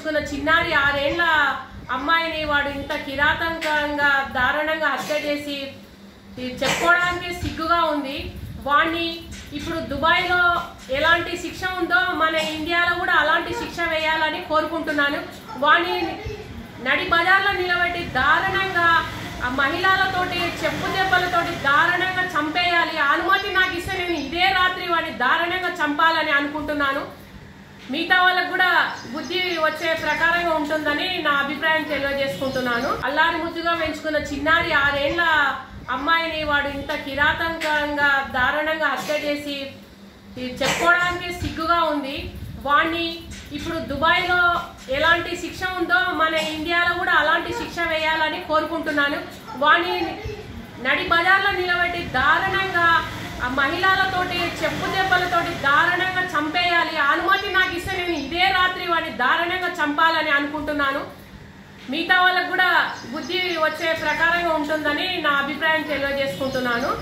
పెంచుకున్న చిన్నారి ఆరేళ్ల అమ్మాయిని వాడు ఇంత కిరాతకంగా దారుణంగా హత్య చేసి ఇది చెప్పుకోవడానికి సిగ్గుగా ఉంది వాణ్ణి ఇప్పుడు దుబాయ్లో ఎలాంటి శిక్ష ఉందో మన ఇండియాలో కూడా అలాంటి శిక్ష వేయాలని కోరుకుంటున్నాను వాణ్ణి నడి బజార్లో నిలబెట్టి దారుణంగా ఆ మహిళలతోటి చెప్పు దెబ్బలతోటి దారుణంగా చంపేయాలి ఆ అనుమతి నాకు ఇస్తే నేను ఇదే రాత్రి వాడిని దారుణంగా చంపాలని అనుకుంటున్నాను మిగతా వాళ్ళకు కూడా బుద్ధి వచ్చే ప్రకారంగా ఉంటుందని నా అభిప్రాయం తెలియజేసుకుంటున్నాను అల్లారి ముద్దుగా పెంచుకున్న చిన్నారి ఆరేళ్ల అమ్మాయిని వాడు ఇంత కిరాతకంగా దారుణంగా హత్య చేసి ఇది చెప్పుకోవడానికి సిగ్గుగా ఉంది వాణ్ణి ఇప్పుడు దుబాయ్లో ఎలాంటి శిక్ష ఉందో మన ఇండియాలో కూడా అలాంటి శిక్ష వేయాలని కోరుకుంటున్నాను వాణ్ణి నడి బజార్లో నిలబెట్టి దారుణంగా ఆ మహిళలతోటి చెప్పు దెబ్బలతోటి దారుణంగా చంపేయాలి ఆ అనుమతి నాకు ఇస్తే నేను ఇదే రాత్రి వాడిని దారుణంగా చంపాలని అనుకుంటున్నాను మిగతా వాళ్ళకు కూడా బుద్ధి వచ్చే ప్రకారంగా ఉంటుందని నా అభిప్రాయం తెలియజేసుకుంటున్నాను